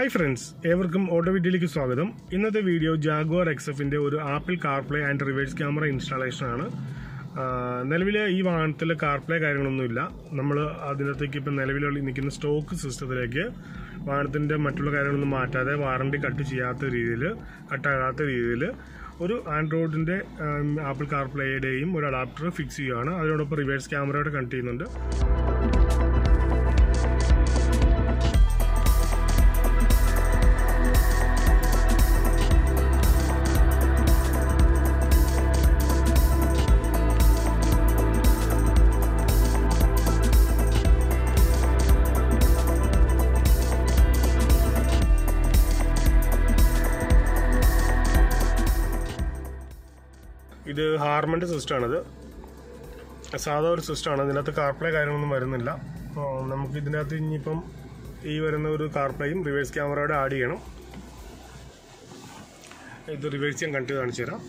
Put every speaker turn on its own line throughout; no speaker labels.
hi friends ഏവർക്കും auto വീഡിയോയിലേക്ക് സ്വാഗതം ഇന്നത്തെ വീഡിയോ ജാഗ്വാർ എക്സഫിന്റെ ഒരു Apple CarPlay and reverse camera installation ആണ് നിലവിൽ ഈ വാഹനത്തിൽ കാർപ്ലേ കാര്യങ്ങളൊന്നുമില്ല നമ്മൾ അതിനകത്തേക്ക് ഇപ്പം നിലവിലുള്ള നിൽക്കുന്ന സ്റ്റോക്ക് സിസ്റ്റത്തിലേക്ക് വാഹനത്തിൻ്റെ മറ്റുള്ള കാര്യങ്ങളൊന്നും മാറ്റാതെ വാറണ്ടി കട്ട് ചെയ്യാത്ത രീതിയിൽ കട്ടാകാത്ത രീതിയിൽ ഒരു ആൻഡ്രോയിഡിൻ്റെ ആപ്പിൾ കാർപ്ലേയുടെയും ഒരു അഡാപ്റ്റർ ഫിക്സ് ചെയ്യുകയാണ് അതിനോടൊപ്പം റിവേഴ്സ് ക്യാമറയോടെ കണക്ട് ചെയ്യുന്നുണ്ട് ഇത് ഹാർമൻ്റെ സിസ്റ്റമാണിത് സാധാ ഒരു സിസ്റ്റമാണ് ഇതിനകത്ത് കാർപ്ലേ കാര്യങ്ങളൊന്നും വരുന്നില്ല അപ്പോൾ നമുക്ക് ഇതിനകത്ത് ഇനിയിപ്പം ഈ വരുന്ന ഒരു കാർപ്ലേയും റിവേഴ്സ് ക്യാമറയോടെ ആഡ് ചെയ്യണം ഇത് റിവേഴ്സ് ഞാൻ കണ്ടു കാണിച്ചു തരാം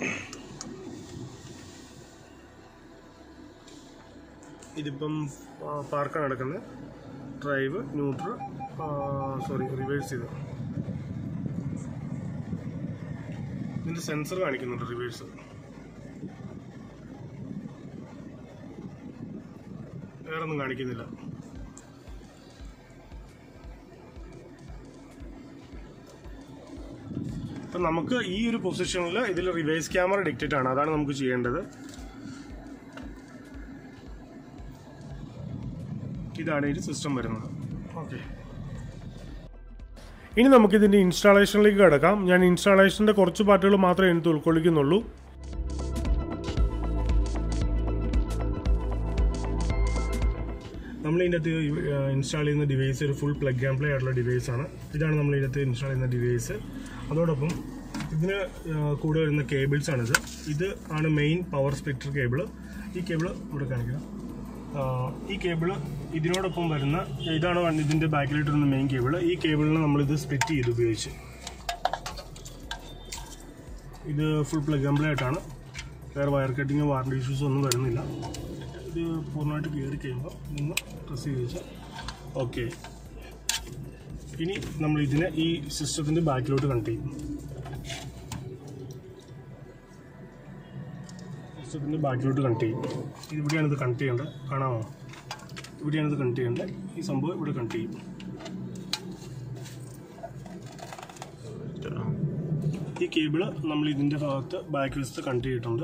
ഇതിപ്പം പാർക്കാണ് നടക്കുന്നത് ഡ്രൈവ് ന്യൂട്രൽ സോറി റിവേഴ്സ് ചെയ്ത് ഇതിൻ്റെ സെൻസർ കാണിക്കുന്നുണ്ട് റിവേഴ്സ് വേറെ ഒന്നും കാണിക്കുന്നില്ല അപ്പം നമുക്ക് ഈ ഒരു പൊസിഷനിൽ ഇതിൽ റിവേഴ്സ് ക്യാമറ ഡിക്റ്റേറ്റ് ആണ് അതാണ് നമുക്ക് ചെയ്യേണ്ടത് ഇതാണ് ഈ സിസ്റ്റം വരുന്നത് ഓക്കെ ഇനി നമുക്കിതിൻ്റെ ഇൻസ്റ്റാളേഷനിലേക്ക് കിടക്കാം ഞാൻ ഇൻസ്റ്റാളേഷൻ്റെ കുറച്ച് പാർട്ടുകൾ മാത്രമേ എനിക്ക് ഉൾക്കൊള്ളിക്കുന്നുള്ളൂ നമ്മൾ ഇതിൻ്റെ അകത്ത് ഇൻസ്റ്റാൾ ചെയ്യുന്ന ഡിവൈസ് ഒരു ഫുൾ പ്ലഗ് ആൻഡ് പ്ലേ ആയിട്ടുള്ള ഡിവൈസ് ആണ് ഇതാണ് നമ്മൾ ഇതിനകത്ത് ഇൻസ്റ്റാൾ ചെയ്യുന്ന ഡിവൈസ് അതോടൊപ്പം ഇതിന് കൂടെ വരുന്ന കേബിൾസ് ആണിത് ഇത് ആണ് മെയിൻ പവർ സ്പ്ലിറ്റർ കേബിൾ ഈ കേബിൾ ഇവിടെ കാണിക്കാം ഈ കേബിൾ ഇതിനോടൊപ്പം വരുന്ന ഇതാണ് ഇതിൻ്റെ ബാക്കിലായിട്ട് വരുന്ന മെയിൻ കേബിൾ ഈ കേബിളിനെ നമ്മളിത് സ്പ്ലിറ്റ് ചെയ്ത് ഉപയോഗിച്ച് ഇത് ഫുൾ പ്ലഗ് ആൻഡ് പ്ലേ ആയിട്ടാണ് വേറെ വയർ കട്ടിങ് വാറണ്ടി ഇഷ്യൂസ് ഒന്നും വരുന്നില്ല ഇത് പൂർണ്ണമായിട്ട് കയറി കഴിയുമ്പോൾ നിന്ന് പ്രസ് ചെയ്ത് വെച്ചാൽ ഓക്കെ ഇനി നമ്മൾ ഇതിനെ ഈ സിസ്റ്റത്തിൻ്റെ ബാക്കിലോട്ട് കണക്ട് ചെയ്യും സിസ്റ്റത്തിൻ്റെ ബാക്കിലോട്ട് കണക്ട് ചെയ്യും ഇവിടെയാണ് ഇത് കണക്ട് ചെയ്യേണ്ടത് കാണാമോ ഇവിടെയാണ് ഇത് കണക്ട് ചെയ്യേണ്ടത് ഈ സംഭവം ഇവിടെ കണക്ട് ചെയ്യും ഈ കേബിള് നമ്മൾ ഇതിൻ്റെ ഭാഗത്ത് ബാക്ക് വശത്ത് കണക്ട് ചെയ്തിട്ടുണ്ട്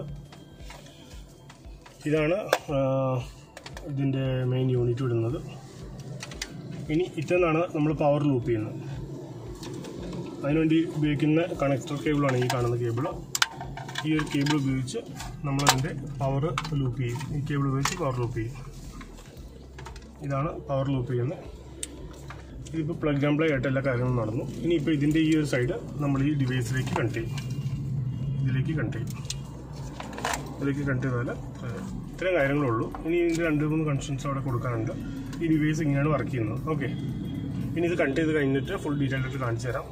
ഇതാണ് ഇതിൻ്റെ മെയിൻ യൂണിറ്റ് ഇടുന്നത് ഇനി ഇറ്റന്നാണ് നമ്മൾ പവർ ലൂപ്പ് ചെയ്യുന്നത് അതിനുവേണ്ടി ഉപയോഗിക്കുന്ന കണക്ടർ കേബിളാണ് ഈ കാണുന്ന കേബിൾ ഈ ഒരു കേബിൾ ഉപയോഗിച്ച് നമ്മളതിൻ്റെ പവർ ലൂപ്പ് ചെയ്യും ഈ കേബിൾ ഉപയോഗിച്ച് പവർ ലൂപ്പ് ചെയ്യും ഇതാണ് പവർ ലൂപ്പ് ചെയ്യുന്നത് ഇതിപ്പോൾ പ്ലഗ് ആൻഡ് പ്ലേ ആയിട്ട് എല്ലാ കാര്യങ്ങളും നടന്നു ഇനിയിപ്പോൾ ഇതിൻ്റെ ഈ ഒരു സൈഡ് നമ്മൾ ഈ ഡിവൈസിലേക്ക് കണക്ട് ചെയ്യും ഇതിലേക്ക് കണക്ട് ചെയ്യും ഇതിലേക്ക് കണക്ട് ചെയ്താൽ ഇത്രയും കാര്യങ്ങളുള്ളൂ ഇനി ഇതിൻ്റെ രണ്ട് മൂന്ന് കണക്ഷൻസ് അവിടെ കൊടുക്കാനുണ്ട് ഈ ഡിവൈസ് ഇങ്ങനെയാണ് വർക്ക് ചെയ്യുന്നത് ഓക്കെ ഇനി ഇത് കണക്ട് ചെയ്ത് കഴിഞ്ഞിട്ട് ഫുൾ ഡീറ്റെയിൽ ആയിട്ട് കാണിച്ചു തരാം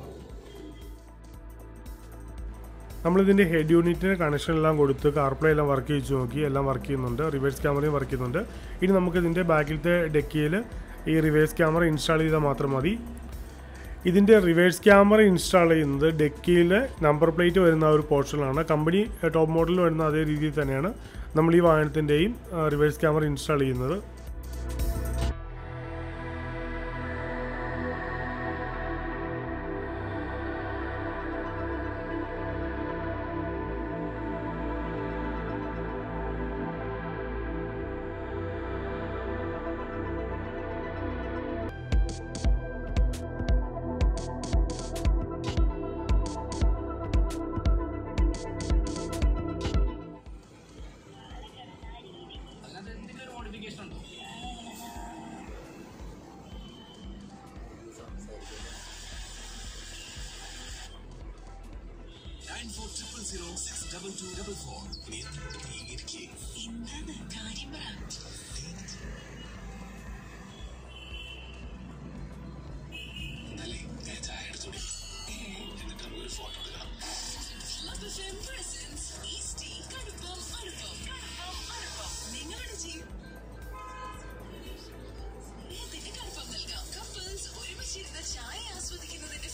നമ്മളിതിൻ്റെ ഹെഡ് യൂണിറ്റിന് കണക്ഷൻ എല്ലാം കൊടുത്ത് കാർപ്ലേ എല്ലാം വർക്ക് ചെയ്ത് നോക്കി എല്ലാം വർക്ക് ചെയ്യുന്നുണ്ട് റിവേഴ്സ് ക്യാമറയും വർക്ക് ചെയ്യുന്നുണ്ട് ഇനി നമുക്ക് ഇതിൻ്റെ ബാക്കിലത്തെ ഡെക്കിയിൽ ഈ റിവേഴ്സ് ക്യാമറ ഇൻസ്റ്റാൾ ചെയ്താൽ മാത്രം മതി ഇതിൻ്റെ റിവേഴ്സ് ക്യാമറ ഇൻസ്റ്റാൾ ചെയ്യുന്നത് ഡെക്കിയിൽ നമ്പർ പ്ലേറ്റ് വരുന്ന ഒരു പോർഷനിലാണ് കമ്പനി ടോപ്പ് മോഡലിൽ വരുന്ന അതേ രീതിയിൽ തന്നെയാണ് നമ്മൾ ഈ വാഹനത്തിൻ്റെയും റിവേഴ്സ് ക്യാമറ ഇൻസ്റ്റാൾ ചെയ്യുന്നത്
എന്താണ് കാര്യം പറ നിങ്ങളുടെ ജീവൻ ഇതിന് കടുപ്പം നൽകാം കപ്പിൾസ് ഒരുമിച്ചിരുന്ന് ചായ ആസ്വദിക്കുന്നതിന്റെ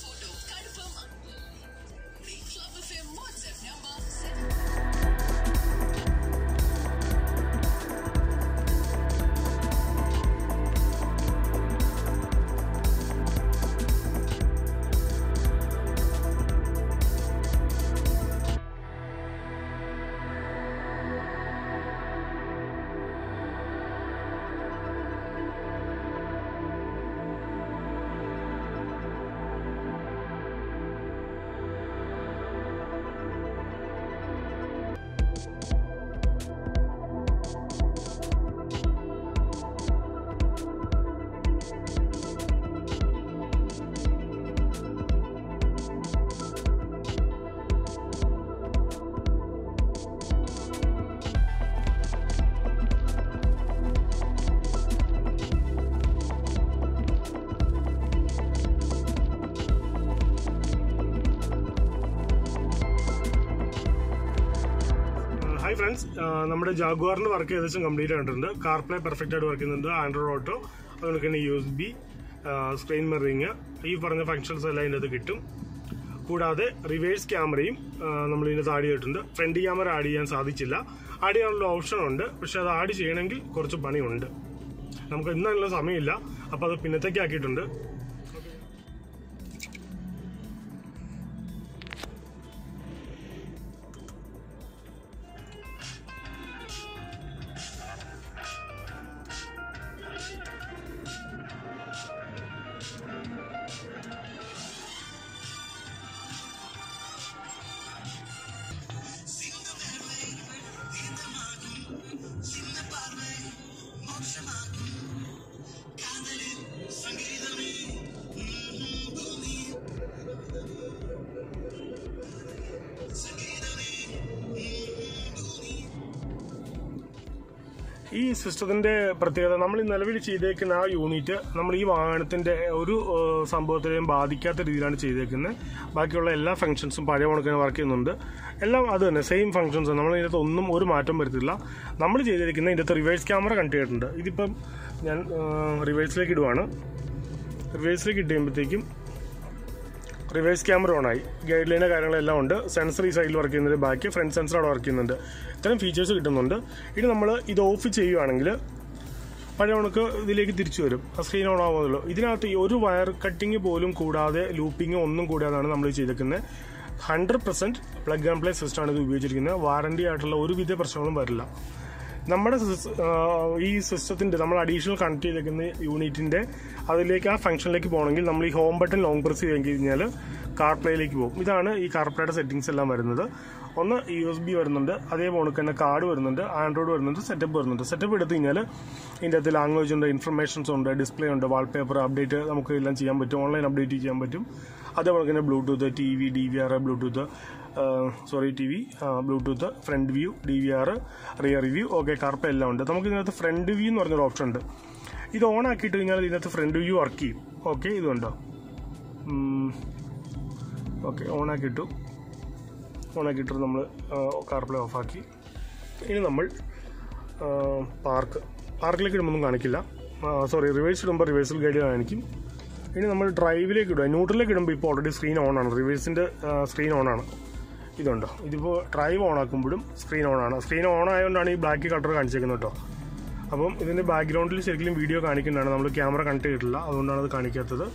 ഹായ് ഫ്രണ്ട്സ് നമ്മുടെ ജാഗ്വാറിന്റെ വർക്ക് ഏകദേശം കംപ്ലീറ്റ് ആയിട്ടുണ്ട് കാർപ്ലേ പെർഫെക്റ്റ് ആയിട്ട് വർക്ക് ചെയ്യുന്നുണ്ട് ആൻഡ്രോയിഡ് ഓട്ടോ അതുപോലെ തന്നെ U S B screen mirroring ഈ പറഞ്ഞ ഫങ്ഷൻസ് എല്ലാം ഇതിൻ്റെ അത് കിട്ടും കൂടാതെ റിവേഴ്സ് ക്യാമറയും നമ്മൾ ഇതിനകത്ത് ആഡ് ചെയ്തിട്ടുണ്ട് ഫ്രണ്ട് ക്യാമറ ആഡ് ചെയ്യാൻ സാധിച്ചില്ല ആഡ് ചെയ്യാനുള്ള ഓപ്ഷൻ ഉണ്ട് പക്ഷെ അത് ആഡ് ചെയ്യണമെങ്കിൽ കുറച്ച് പണിയുണ്ട് നമുക്ക് ഇന്നുള്ള സമയമില്ല അപ്പോൾ അത് പിന്നത്തേക്ക് ആക്കിയിട്ടുണ്ട് ഈ സിസ്റ്റത്തിന്റെ പ്രത്യേകത നമ്മൾ ഈ നിലവിൽ ചെയ്തേക്കുന്ന ആ യൂണിറ്റ് നമ്മൾ ഈ വാഹനത്തിന്റെ ഒരു ഏഹ്, സംഭവത്തിനെയും ബാധിക്കാത്ത രീതിയിലാണ് ചെയ്തേക്കുന്നത് ബാക്കിയുള്ള എല്ലാ ഫംഗ്ഷൻസും പഴയ കണക്കിന് വർക്ക് ചെയ്യുന്നുണ്ട് എല്ലാം അത് തന്നെ സെയിം ഫംഗ്ഷൻസ് നമ്മൾ ഇതിനകത്ത് ഒന്നും ഒരു മാറ്റം വരുത്തില്ല നമ്മൾ ചെയ്തിരിക്കുന്ന ഇതിനകത്ത് റിവേഴ്സ് ക്യാമറ കണക്ട് ചെയ്തിട്ടുണ്ട് ഇതിപ്പം ഞാൻ റിവേഴ്സിലേക്ക് ഇടുവാണ് റിവേഴ്സിലേക്ക് ഇട്ട് കഴിയുമ്പോഴത്തേക്കും റിവേഴ്സ് ക്യാമറ ഓണായി ഗൈഡ് ലൈൻ്റെ കാര്യങ്ങളെല്ലാം ഉണ്ട് സെൻസർ ഈ സൈഡിൽ വർക്ക് ചെയ്യുന്നുണ്ട് ബാക്കി ഫ്രണ്ട് സെൻസർ അവിടെ വർക്ക് ചെയ്യുന്നുണ്ട് ഇത്തരം ഫീച്ചേഴ്സ് കിട്ടുന്നുണ്ട് ഇനി നമ്മൾ ഇത് ഓഫ് ചെയ്യുവാണെങ്കിൽ പഴയ കണക്ക് ഇതിലേക്ക് തിരിച്ചു വരും ആ സ്ക്രീൻ ഓൺ ആവുമല്ലോ ഇതിനകത്ത് ഈ ഒരു വയർ കട്ടിങ് പോലും കൂടാതെ ലൂപ്പിംഗ് ഒന്നും കൂടാതാണ് നമ്മൾ ചെയ്തേക്കുന്നത് hundred percent plug and play സിസ്റ്റമാണ് ഇത് ഉപയോഗിച്ചിരിക്കുന്നത് വാറണ്ടി ആയിട്ടുള്ള ഒരുവിധ പ്രശ്നങ്ങളും വരില്ല നമ്മുടെ സിസ്- ആ, ഈ സിസ്റ്റത്തിന്റെ നമ്മൾ അഡീഷണൽ കണക്ട് ചെയ്തേക്കുന്ന യൂണിറ്റിന്റെ അതിലേക്ക് ആ ഫംഗ്ഷനിലേക്ക് പോകണമെങ്കിൽ നമ്മൾ ഈ ഹോം ബട്ടൺ ലോങ് പ്രസ് ചെയ്ത് കഴിഞ്ഞാൽ കാർ പ്ലേയിലേക്ക് പോകും ഇതാണ് ഈ കാർ പ്ലേയുടെ സെറ്റിംഗ്സ് എല്ലാം വരുന്നത് ഒന്ന് യു എസ് ബി വരുന്നുണ്ട് അതേപോലെ തന്നെ കാർഡ് വരുന്നുണ്ട് ആൻഡ്രോയിഡ് വരുന്നുണ്ട് സെറ്റപ്പ് വരുന്നുണ്ട് സെറ്റപ്പ് എടുത്തു കഴിഞ്ഞാൽ ഇതിൻ്റെ അകത്ത് ലാംഗ്വേജ് ഉണ്ട് ഇൻഫർമേഷൻസ് ഉണ്ട് ഡിസ്പ്ലേ ഉണ്ട് വാൾപേപ്പർ അപ്ഡേറ്റ് നമുക്ക് എല്ലാം ചെയ്യാൻ പറ്റും ഓൺലൈൻ അപ്ഡേറ്റ് ചെയ്യാൻ പറ്റും അതേപോലെ തന്നെ Bluetooth T V D V R Bluetooth sorry T V Bluetooth front view D V R rear view okay CarPlay എല്ലാം ഉണ്ട് നമുക്ക് ഇതിനകത്ത് ഫ്രണ്ട് വ്യൂ എന്ന് പറഞ്ഞൊരു ഓപ്ഷൻ ഉണ്ട് ഇത് ഓൺ ആക്കിയിട്ട് കഴിഞ്ഞാൽ ഇതിനകത്ത് ഫ്രണ്ട് വ്യൂ വർക്ക് ചെയ്യും ഓക്കെ ഇതുണ്ടോ ഓക്കെ ഓൺ ആക്കിയിട്ടു ഓൺ ആക്കിയിട്ട് നമ്മൾ കാർപ്ലേ ഓഫാക്കി ഇനി നമ്മൾ പാർക്ക് പാർക്കിലേക്ക് ഇടുമ്പോൾ ഒന്നും കാണിക്കില്ല സോറി റിവേഴ്സ് ഇടുമ്പോൾ റിവേഴ്സൽ ഗൈഡ് കാണിക്കും ഇനി നമ്മൾ ഡ്രൈവിലേക്ക് ഇടുക ന്യൂട്രലിലേക്ക് ഇടുമ്പോൾ ഇപ്പോൾ ഓൾറെഡി സ്ക്രീൻ ഓൺ ആണ് റിവേഴ്സിൻ്റെ സ്ക്രീൻ ഓൺ ആണ് ഇതുണ്ടോ ഇതിപ്പോൾ ഡ്രൈവ് ഓൺ ആക്കുമ്പോഴും സ്ക്രീൻ ഓൺ ആണ് സ്ക്രീൻ ഓൺ ആയതുകൊണ്ടാണ് ഈ ബ്ലാക്ക് കളർ കാണിച്ചേക്കുന്നത് കേട്ടോ അപ്പം ഇതിൻ്റെ ബാക്ക്ഗ്രൗണ്ടിൽ ശരിക്കും വീഡിയോ കാണിക്കുന്നതാണ് നമ്മൾ ക്യാമറ കണക്ട് ചെയ്തിട്ടില്ല അതുകൊണ്ടാണ് അത് കാണിക്കാത്തത്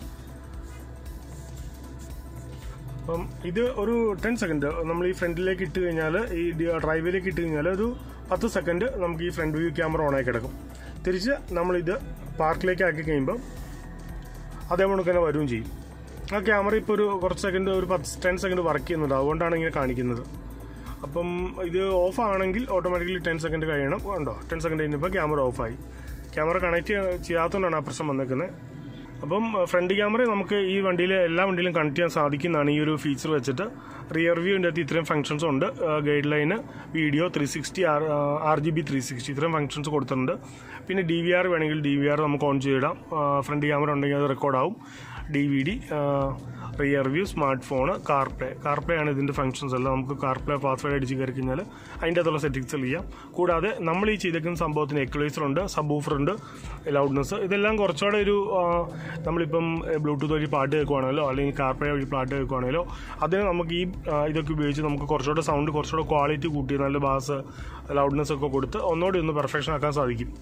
അപ്പം ഇത് ഒരു ടെൻ സെക്കൻഡ് നമ്മൾ ഈ ഫ്രണ്ടിലേക്ക് ഇട്ട് കഴിഞ്ഞാൽ ഈ ഡ്രൈവിലേക്ക് ഇട്ട് കഴിഞ്ഞാൽ ഒരു പത്ത് സെക്കൻഡ് നമുക്ക് ഈ ഫ്രണ്ട് വ്യൂ ക്യാമറ ഓണായി കിടക്കും തിരിച്ച് നമ്മളിത് പാർക്കിലേക്ക് ആക്കി കഴിയുമ്പോൾ അതേപോലെ തന്നെ വരികയും ചെയ്യും ആ ക്യാമറ ഇപ്പോൾ ഒരു കുറച്ച് സെക്കൻഡ് ഒരു പത്ത് ടെൻ സെക്കൻഡ് വർക്ക് ചെയ്യുന്നുണ്ട് അതുകൊണ്ടാണ് ഇങ്ങനെ കാണിക്കുന്നത് അപ്പം ഇത് ഓഫ് ആണെങ്കിൽ ഓട്ടോമാറ്റിക്കലി ടെൻ സെക്കൻഡ് കഴിയണം ഉണ്ടോ ടെൻ സെക്കൻഡ് കഴിഞ്ഞപ്പോൾ ക്യാമറ ഓഫായി ക്യാമറ കണക്ട് ചെയ്യാത്തതുകൊണ്ടാണ് ആ പ്രശ്നം വന്നേക്കുന്നത് അപ്പം ഫ്രണ്ട് ക്യാമറ നമുക്ക് ഈ വണ്ടിയിൽ എല്ലാ വണ്ടിയിലും കണക്ട് ചെയ്യാൻ സാധിക്കുന്നതാണ് ഈ ഒരു ഫീച്ചർ വെച്ചിട്ട് റിയർ വ്യൂവിൻ്റെ അകത്ത് ഇത്രയും ഫംഗ്ഷൻസ് ഉണ്ട് guide line video three sixty R R G B three sixty ഇത്രയും ഫംഗ്ഷൻസ് കൊടുത്തിട്ടുണ്ട് പിന്നെ ഡി വി ആർ വേണമെങ്കിൽ ഡി വി ആർ നമുക്ക് ഓൺ ചെയ്തിടാം ഫ്രണ്ട് ക്യാമറ ഉണ്ടെങ്കിൽ അത് റെക്കോർഡാവും D V D rear view smartphone CarPlay CarPlay ആണ് ഇതിൻ്റെ ഫംഗ്ഷൻസ് എല്ലാം നമുക്ക് കാർപ്ലേ പാസ്വേഡ് അടിച്ച് കയറി കഴിഞ്ഞാൽ അതിൻ്റെ അകത്തുള്ള സെറ്റിങ്സ് ചെയ്യാം കൂടാതെ നമ്മൾ ഈ ചെയ്തേക്കുന്ന സംഭവത്തിന് എക്വലൈസർ ഉണ്ട് സബ് ഊഫർ ഉണ്ട് ലൗഡ്നെസ് ഇതെല്ലാം കുറച്ചുകൂടെ ഒരു ആ, നമ്മളിപ്പം ബ്ലൂടൂത്ത് വഴി പാട്ട് കേൾക്കുവാണല്ലോ അല്ലെങ്കിൽ കാർപ്ലേ വഴി പാട്ട് കേൾക്കുവാണല്ലോ അതിന് നമുക്ക് ഈ ആ, ഇതൊക്കെ ഉപയോഗിച്ച് നമുക്ക് കുറച്ചുകൂടെ സൗണ്ട് കുറച്ചുകൂടെ ക്വാളിറ്റി കൂട്ടി നല്ല ബാസ് ലൗഡ്നെസ് ഒക്കെ കൊടുത്ത് ഒന്നുകൂടി ഒന്ന് പെർഫെക്ഷൻ ആക്കാൻ സാധിക്കും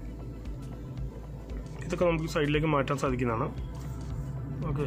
ഇതൊക്കെ നമുക്ക് സൈഡിലേക്ക് മാറ്റാൻ സാധിക്കുന്നതാണ് ഓക്കെ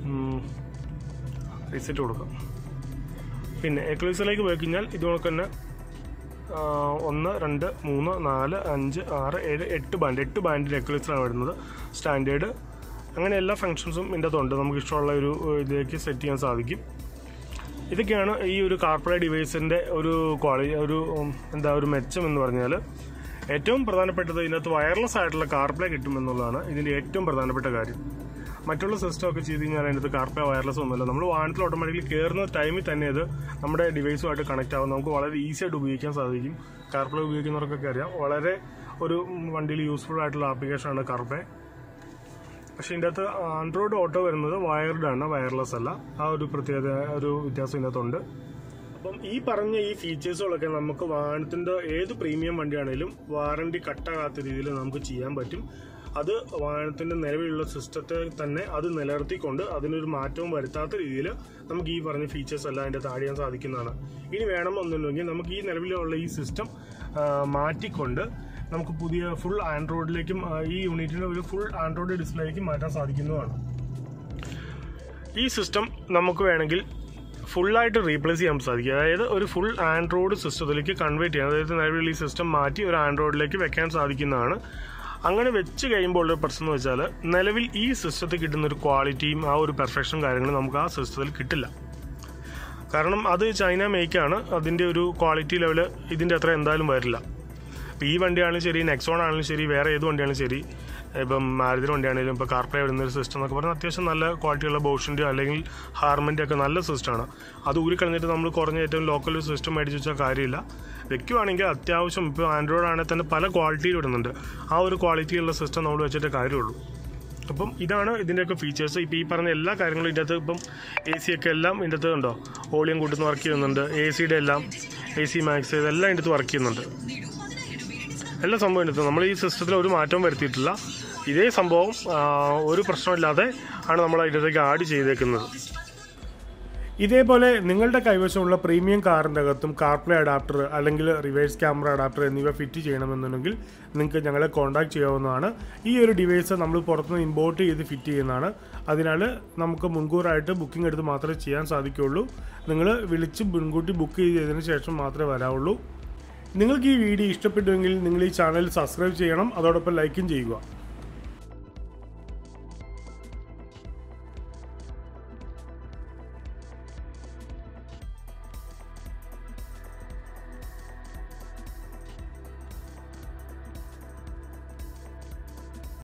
റീസെറ്റ് കൊടുക്കാം പിന്നെ എക്ലൈസറിലേക്ക് പോയി കഴിഞ്ഞാൽ ഇത് കണക്ക് തന്നെ ആ, ഒന്ന് രണ്ട് മൂന്ന് നാല് അഞ്ച് ആറ് ഏഴ് എട്ട് ബാൻഡ് എട്ട് ബാൻഡിൽ എക്ലൈസറാണ് വരുന്നത് സ്റ്റാൻഡേർഡ് അങ്ങനെ എല്ലാ ഫങ്ഷൻസും ഇതിൻ്റെ അകത്തുണ്ട് നമുക്ക് ഇഷ്ടമുള്ള ഒരു ഇതിലേക്ക് സെറ്റ് ചെയ്യാൻ സാധിക്കും ഇതൊക്കെയാണ് ഈ ഒരു കാർപ്പറേറ്റ് ഡിവൈസിൻ്റെ ഒരു ക്വാളിറ്റി ഒരു ഉം, എന്താ ഒരു മെച്ചം എന്ന് പറഞ്ഞാൽ ഏറ്റവും പ്രധാനപ്പെട്ടത് ഇതിനകത്ത് വയർലെസ് ആയിട്ടുള്ള കാർപ്ലേ കിട്ടുമെന്നുള്ളതാണ് ഇതിൻ്റെ ഏറ്റവും പ്രധാനപ്പെട്ട കാര്യം മറ്റുള്ള സിസ്റ്റം ഒക്കെ ചെയ്ത് കഴിഞ്ഞാൽ അതിനകത്ത് കാർപ്ലേ വയർലെസ് ഒന്നുമില്ല നമ്മൾ വാഹനത്തിൽ ഓട്ടോമാറ്റിക്കലി കയറുന്ന ടൈമിൽ തന്നെ അത് നമ്മുടെ ഡിവൈസുമായിട്ട് കണക്ട് ആവും നമുക്ക് വളരെ ഈസി ആയിട്ട് ഉപയോഗിക്കാൻ സാധിക്കും കാർപ്ലേ ഉപയോഗിക്കുന്നവർക്കൊക്കെ അറിയാം വളരെ ഒരു ഉം, വണ്ടിയിൽ യൂസ്ഫുൾ ആയിട്ടുള്ള ആപ്ലിക്കേഷനാണ് കാർപ്ലേ പക്ഷെ ഇതിൻ്റെ അകത്ത് ആൻഡ്രോയിഡ് ഓട്ടോ വരുന്നത് വയർഡ് ആണ് വയർലെസ് അല്ല ആ ഒരു പ്രത്യേകത ഒരു വ്യത്യാസം ഇതിനകത്തുണ്ട് അപ്പം ഈ പറഞ്ഞ ഈ ഫീച്ചേഴ്സുകളൊക്കെ നമുക്ക് വാഹനത്തിന്റെ ഏത് പ്രീമിയം വണ്ടിയാണെങ്കിലും വാറണ്ടി കട്ടാകാത്ത രീതിയിൽ നമുക്ക് ചെയ്യാൻ പറ്റും അത് വാഹനത്തിന്റെ നിലവിലുള്ള സിസ്റ്റത്തെ തന്നെ അത് നിലനിർത്തിക്കൊണ്ട് അതിനൊരു മാറ്റവും വരുത്താത്ത രീതിയിൽ നമുക്ക് ഈ പറഞ്ഞ ഫീച്ചേഴ്സ് എല്ലാം അതിൻ്റെ താഴെ ചെയ്യാൻ സാധിക്കുന്നതാണ് ഇനി വേണമെന്നുണ്ടെങ്കിൽ നമുക്ക് ഈ നിലവിലുള്ള ഈ സിസ്റ്റം മാറ്റിക്കൊണ്ട് നമുക്ക് പുതിയ ഫുൾ ആൻഡ്രോയിഡിലേക്കും ആ, ഈ യൂണിറ്റിന്റെ ഒരു ഫുൾ ആൻഡ്രോയിഡ് ഡിസ്പ്ലേയിലേക്ക് മാറ്റാൻ സാധിക്കുന്നതാണ് ഈ സിസ്റ്റം നമുക്ക് വേണമെങ്കിൽ ഫുള്ളായിട്ട് റീപ്ലേസ് ചെയ്യാൻ സാധിക്കും അതായത് ഒരു ഫുൾ ആൻഡ്രോയിഡ് സിസ്റ്റത്തിലേക്ക് കൺവേർട്ട് ചെയ്യാം അതായത് നിലവിൽ ഈ സിസ്റ്റം മാറ്റി ഒരു ആൻഡ്രോയിഡിലേക്ക് വെക്കാൻ സാധിക്കുന്നതാണ് അങ്ങനെ വെച്ച് കഴിയുമ്പോൾ ഉള്ള പ്രശ്നം എന്ന് വെച്ചാൽ നിലവിൽ ഈ സിസ്റ്റത്തിൽ കിട്ടുന്ന ഒരു ക്വാളിറ്റിയും ആ ഒരു പെർഫെക്ഷനും കാര്യങ്ങളും നമുക്ക് ആ സിസ്റ്റത്തിൽ കിട്ടില്ല കാരണം അത് ചൈന മേക്കാണ് അതിൻ്റെ ഒരു ക്വാളിറ്റി ലെവൽ ഇതിൻ്റെ അത്ര എന്തായാലും വരില്ല ഇപ്പം ഈ വണ്ടിയാണെങ്കിലും ശരി നെക്സോൺ ആണെങ്കിലും ശരി വേറെ ഏത് വണ്ടിയാണെങ്കിലും ശരി ഇപ്പം മാരുതിയുടെ വണ്ടിയാണെങ്കിലും ഇപ്പോൾ കാർപ്ലേ വരുന്ന ഒരു സിസ്റ്റം എന്നൊക്കെ പറഞ്ഞാൽ അത്യാവശ്യം നല്ല ക്വാളിറ്റിയുള്ള ബോഷിൻ്റെ അല്ലെങ്കിൽ ഹാർമൻ്റെ ഒക്കെ നല്ല സിസ്റ്റമാണ് അത് ഊരിക്കളഞ്ഞിട്ട് നമ്മൾ കുറഞ്ഞ ഏറ്റവും ലോക്കൽ സിസ്റ്റം മേടിച്ച് വെച്ചാൽ കാര്യമില്ല വെക്കുവാണെങ്കിൽ അത്യാവശ്യം ഇപ്പോൾ ആൻഡ്രോയിഡ് ആണെങ്കിൽ തന്നെ പല ക്വാളിറ്റിയിൽ ഇടുന്നുണ്ട് ആ ഒരു ക്വാളിറ്റിയുള്ള സിസ്റ്റം നമ്മൾ വെച്ചിട്ട് കാര്യമുള്ളൂ അപ്പം ഇതാണ് ഇതിൻ്റെയൊക്കെ ഫീച്ചേഴ്സ് ഇപ്പോൾ ഈ പറഞ്ഞ എല്ലാ കാര്യങ്ങളും ഇതിൻ്റെ അകത്ത് ഇപ്പം എ സി ഒക്കെ എല്ലാം ഇതിൻ്റെ അകത്ത് ഉണ്ടോ വോളിയം കൂട്ടുന്ന വർക്ക് ചെയ്യുന്നുണ്ട് എ സിയുടെ എല്ലാം എ സി മാക്സ് ഇതെല്ലാം ഇതിൻ്റെ അകത്ത് വർക്ക് ചെയ്യുന്നുണ്ട് എല്ലാ സംഭവം ഇതിൻ്റെ അകത്ത് നമ്മൾ ഈ സിസ്റ്റത്തിൽ ഒരു മാറ്റവും വരുത്തിയിട്ടില്ല ഇതേ സംഭവം ആ, ഒരു പ്രശ്നമില്ലാതെ ആണ് നമ്മൾ അതിൻ്റെക്ക് ആഡ് ചെയ്തേക്കുന്നത് ഇതേപോലെ നിങ്ങളുടെ കൈവശമുള്ള പ്രീമിയം കാറിൻ്റെ അകത്തും കാർപ്ലേ അഡാപ്റ്റർ അല്ലെങ്കിൽ റിവേഴ്സ് ക്യാമറ അഡാപ്റ്റർ എന്നിവ ഫിറ്റ് ചെയ്യണമെന്നുണ്ടെങ്കിൽ നിങ്ങൾക്ക് ഞങ്ങളെ കോൺടാക്ട് ചെയ്യാവുന്നതാണ് ഈ ഒരു ഡിവൈസ് നമ്മൾ പുറത്തുനിന്ന് ഇമ്പോർട്ട് ചെയ്ത് ഫിറ്റ് ചെയ്യുന്നതാണ് അതിനാൽ നമുക്ക് മുൻകൂറായിട്ട് ബുക്കിംഗ് എടുത്ത് മാത്രമേ ചെയ്യാൻ സാധിക്കുകയുള്ളൂ നിങ്ങൾ വിളിച്ച് മുൻകൂട്ടി ബുക്ക് ചെയ്തതിന് ശേഷം മാത്രമേ വരാവുള്ളൂ നിങ്ങൾക്ക് ഈ വീഡിയോ ഇഷ്ടപ്പെട്ടുവെങ്കിൽ നിങ്ങൾ ഈ ചാനൽ സബ്സ്ക്രൈബ് ചെയ്യണം അതോടൊപ്പം ലൈക്കും ചെയ്യുക